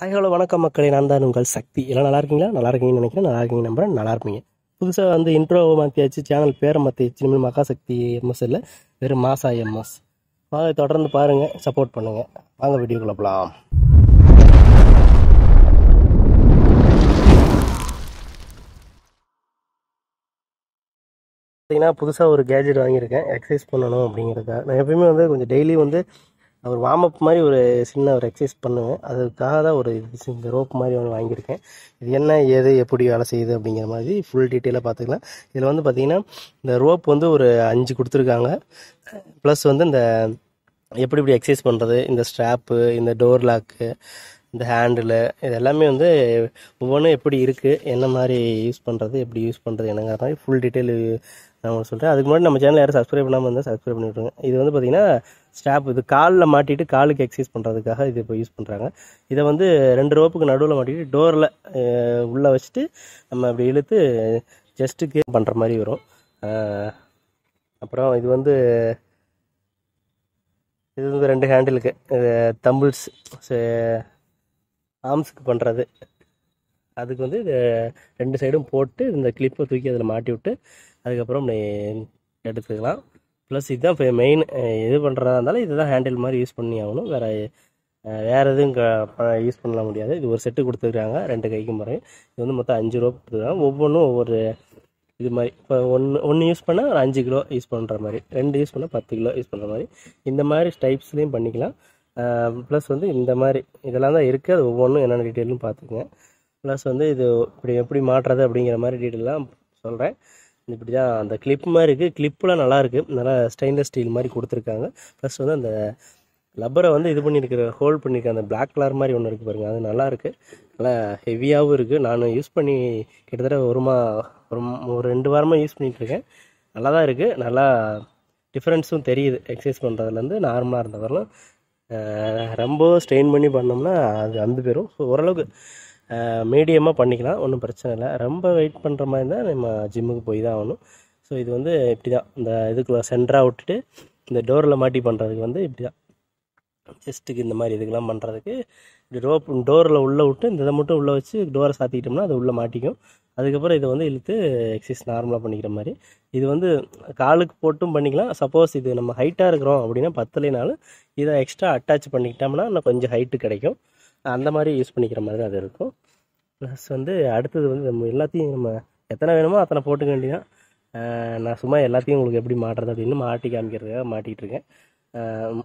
Hi hello வணக்கம் மக்களே நான் தான் உங்கள் சக்தி எல்லாம் நல்லா இருக்கீங்களா நல்லா இருக்கீங்கன்னு நினைக்கிறேன் நல்லா இருக்கீங்க நம்புறேன் நல்லா இருப்பீங்க புதுசாக வந்து இன்ட்ரோ மாற்றியாச்சு சேனல் பேரை மாற்றியாச்சு இனிமேல் மகாசக்தி எம்எஸ் இல்லை வெறும் மாசா எம்எஸ் அதை தொடர்ந்து பாருங்கள் சப்போர்ட் பண்ணுங்கள் வாங்க வீடியோக்குள்ள போகலாம் பார்த்தீங்கன்னா புதுசாக ஒரு கேஜெட் வாங்கியிருக்கேன் எக்ஸசைஸ் பண்ணணும் அப்படிங்கிறதுக்காக நான் எப்பயுமே வந்து கொஞ்சம் டெய்லி வந்து ஒரு வார்ம் அப் மாதிரி ஒரு சின்ன ஒரு எக்ஸசைஸ் பண்ணுவேன் அதுக்காக தான் ஒரு இது இந்த ரோப் மாதிரி ஒன்று வாங்கியிருக்கேன் இது என்ன ஏது எப்படி வேலை செய்யுது அப்படிங்கிற மாதிரி ஃபுல் டீட்டெயிலாக பார்த்துக்கலாம் இதில் வந்து பார்த்தீங்கன்னா இந்த ரோப் வந்து ஒரு அஞ்சு கொடுத்துருக்காங்க ப்ளஸ் வந்து இந்த எப்படி இப்படி எக்ஸசைஸ் பண்ணுறது இந்த ஸ்ட்ராப்பு இந்த டோர் லாக்கு இந்த ஹேண்டிலு இது எல்லாமே வந்து ஒவ்வொன்றும் எப்படி இருக்குது என்ன மாதிரி யூஸ் பண்ணுறது எப்படி யூஸ் பண்ணுறது என்னங்கிற மாதிரி ஃபுல் டீட்டெயில் நான் உங்களுக்கு சொல்கிறேன் அதுக்கு முன்னாடி நம்ம சேனல் யாரும் சப்ஸ்கிரைப் பண்ணாமல் இருந்தால் சப்ஸ்கிரைப் பண்ணி விட்ருங்க இது வந்து பார்த்திங்கன்னா ஸ்டாப் இது காலில் மாட்டிட்டு காலுக்கு எக்ஸசைஸ் பண்ணுறதுக்காக இது இப்போ யூஸ் பண்ணுறாங்க இதை வந்து ரெண்டு ரோப்புக்கு நடுவில் மாட்டிட்டு டோரில் உள்ளே வச்சுட்டு நம்ம அப்படி இழுத்து ஜஸ்ட்டுக்கு பண்ணுற மாதிரி வரும் அஹ், அப்புறம் இது வந்து இது வந்து ரெண்டு ஹேண்டிலுக்கு தம்பிள்ஸ் ஆர்ம்ஸுக்கு பண்ணுறது அதுக்கு வந்து இது ரெண்டு சைடும் போட்டு இந்த கிளிப்பை தூக்கி அதில் மாட்டி விட்டு அதுக்கப்புறம் நீ எடுத்துக்கலாம் ப்ளஸ் இதுதான் இப்போ மெயின் இது பண்ணுறதா இருந்தாலும் இதுதான் ஹேண்டில் மாதிரி யூஸ் பண்ணி ஆகணும் வேறு வேறு எதுவும் யூஸ் பண்ண முடியாது இது ஒரு செட்டு கொடுத்துருக்காங்க ரெண்டு கைக்கு முறை இது வந்து மொத்தம் அஞ்சு ரூபா கொடுத்துருக்காங்க ஒவ்வொன்றும் ஒவ்வொரு இது மாதிரி இப்போ ஒன்று ஒன்று யூஸ் பண்ணால் ஒரு அஞ்சு கிலோ யூஸ் பண்ணுற மாதிரி ரெண்டு யூஸ் பண்ணால் பத்து கிலோ யூஸ் பண்ணுற மாதிரி இந்த மாதிரி டைப்ஸ்லேயும் பண்ணிக்கலாம் ப்ளஸ் வந்து இந்த மாதிரி இதெல்லாம் தான் இருக்குது அது ஒவ்வொன்றும் என்னென்ன டீட்டெயிலும் பார்த்துக்குங்க ப்ளஸ் வந்து இது இப்படி எப்படி மாட்டுறது அப்படிங்கிற மாதிரி டீட்டெயிலாம் சொல்கிறேன் இப்படி தான் அந்த கிளிப் மாதிரி இருக்குது கிளிப்புலாம் நல்லா இருக்குது நல்லா ஸ்டெயின்லெஸ் ஸ்டீல் மாதிரி கொடுத்துருக்காங்க ப்ளஸ் வந்து அந்த லப்பரை வந்து இது பண்ணியிருக்கிற ஹோல்ட் பண்ணியிருக்க அந்த Black கலர் மாதிரி ஒன்று இருக்குது பாருங்கள் அது நல்லா இருக்குது நல்லா ஹெவியாகவும் இருக்குது நான் யூஸ் பண்ணி கிட்டத்தட்ட ஒரு மா ஒரு ம- ஒரு ரெண்டு வாரமாக யூஸ் பண்ணிகிட்ருக்கேன் நல்லா தான் இருக்குது நல்லா டிஃப்ரென்ஸும் தெரியுது எக்ஸசைஸ் பண்ணுறதுலேருந்து நார்மலாக இருந்த வரலாம் அஹ் ரொம்ப ஸ்ட்ரெயின் பண்ணி பண்ணோம்னா அது அந்த பேரும் ஸோ ஓரளவுக்கு மீடியமாக பண்ணிக்கலாம் ஒன்றும் பிரச்சனை இல்லை ரொம்ப வெயிட் பண்ணுற மாதிரி இருந்தால் நம்ம ஜிம்முக்கு போய் தான் ஆகணும் ஸோ இது வந்து இப்படி தான் இந்த இதுக்குள்ள சென்டராக விட்டுட்டு இந்த டோரில் மாட்டி பண்ணுறதுக்கு வந்து இப்படி தான் செஸ்ட்டுக்கு இந்த மாதிரி இதுக்கெல்லாம் பண்ணுறதுக்கு இப்படி ரோப் டோரில் உள்ளே விட்டு இந்த இதை மட்டும் உள்ளே வச்சு டோரை சாத்திக்கிட்டோம்னா அது உள்ளே மாட்டிக்கும் அதுக்கப்புறம் இதை வந்து இழுத்து எக்ஸசைஸ் நார்மலாக பண்ணிக்கிற மாதிரி இது வந்து காலுக்கு போட்டும் பண்ணிக்கலாம் சப்போஸ் இது நம்ம ஹைட்டாக இருக்கிறோம் அப்படின்னா பத்தலைனாலும் இதை எக்ஸ்ட்ரா அட்டாச் பண்ணிக்கிட்டோம்னா இன்னும் கொஞ்சம் ஹைட்டு கிடைக்கும் அந்த மாதிரி யூஸ் பண்ணிக்கிற மாதிரி தான் அது இருக்கும் ப்ளஸ் வந்து அடுத்தது வந்து நம்ம எல்லாத்தையும் நம்ம எத்தனை வேணுமோ அத்தனை போட்டுக்க வேண்டியதான் அஹ் நான் சும்மா எல்லாத்தையும் உங்களுக்கு எப்படி மாட்டுறது அப்படின்னு மாட்டி காமிக்கிறதுக்காக மாட்டிகிட்டு இருக்கேன் அஹ்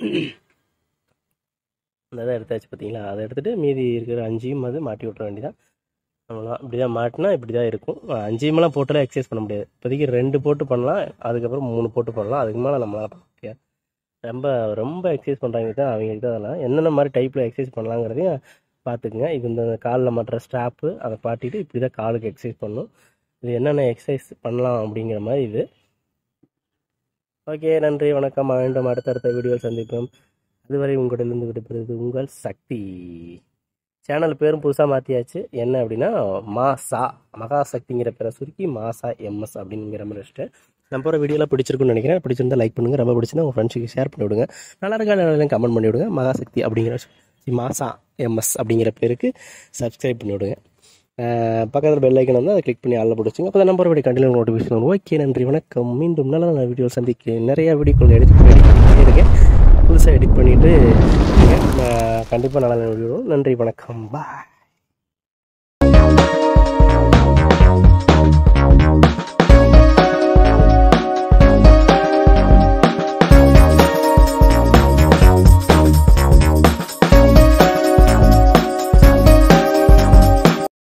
அந்த இதை எடுத்தாச்சு பார்த்தீங்களா அதை எடுத்துகிட்டு மீதி இருக்கிற அஞ்சையும் அது மாட்டி விட்ற வேண்டியதான் அவ்வளோதான் இப்படி தான் மாட்டினா இப்படி தான் இருக்கும் அஹ் அஞ்சையுமெல்லாம் போட்டாலே எக்ஸசைஸ் பண்ண முடியாது இப்போதைக்கு ரெண்டு போட்டு பண்ணலாம் அதுக்கப்புறம் மூணு போட்டு பண்ணலாம் அதுக்கு மேலே நம்மளால் பண்ண முடியாது ரொம்ப ரொம்ப எக்ஸசைஸ் பண்ணுறாங்க தான் அவங்களுக்கு தான் அதெல்லாம் என்னென்ன மாதிரி டைப்பில் எக்ஸசைஸ் பண்ணலாங்கிறதையும் பார்த்துக்குங்க இது இந்த காலில் மாட்டுற ஸ்ட்ராப்பு அதை பாட்டிட்டு இப்படி தான் காலுக்கு எக்ஸசைஸ் பண்ணணும் இது என்னென்ன எக்ஸசைஸ் பண்ணலாம் அப்படிங்கிற மாதிரி இது ஓகே நன்றி வணக்கம் மீண்டும் அடுத்தடுத்த வீடியோவில் சந்திப்போம் அதுவரை உங்களிடமிருந்து விடுபடுறது உங்கள் சக்தி சேனல் பேரும் புதுசாக மாற்றியாச்சு என்ன அப்படின்னா மாசா மகாசக்திங்கிற பேரை சுருக்கி மாசா எம்எஸ் அப்படிங்கிற மாதிரி வச்சுட்டு நம்ம போகிற வீடியோலாம் பிடிச்சிருக்குன்னு நினைக்கிறேன் பிடிச்சிருந்தா லைக் பண்ணுங்கள் ரொம்ப பிடிச்சிருந்தா உங்கள் ஃப்ரெண்ட்ஸுக்கு ஷேர் பண்ணி விடுங்க நல்லா இருக்கா நல்லா கமெண்ட் பண்ணி விடுங்க மகாசக்தி அப்படிங்கிற மாசா எம்எஸ் அப்படிங்கிற பேருக்கு சப்ஸ்கிரைப் பண்ணி விடுங்க அஹ் பக்கத்தில் பெல் ஐக்கன் வந்து அதை கிளிக் பண்ணி ஆளில் பிடிச்சிங்க அப்போ தான் நம்பர் வீடியோ கண்டினியூ நோட்டிஃபிகேஷன் வரும் ஓகே நன்றி வணக்கம் மீண்டும் நல்ல நல்ல வீடியோ சந்திக்கிறேன் நிறைய வீடியோக்கள் எடிட் பண்ணி edit பண்ணிட்டே இருக்கேன் புதுசாக எடிட் பண்ணிவிட்டு கண்டிப்பாக நல்ல நல்ல வீடியோ வரும். நன்றி வணக்கம் பாய்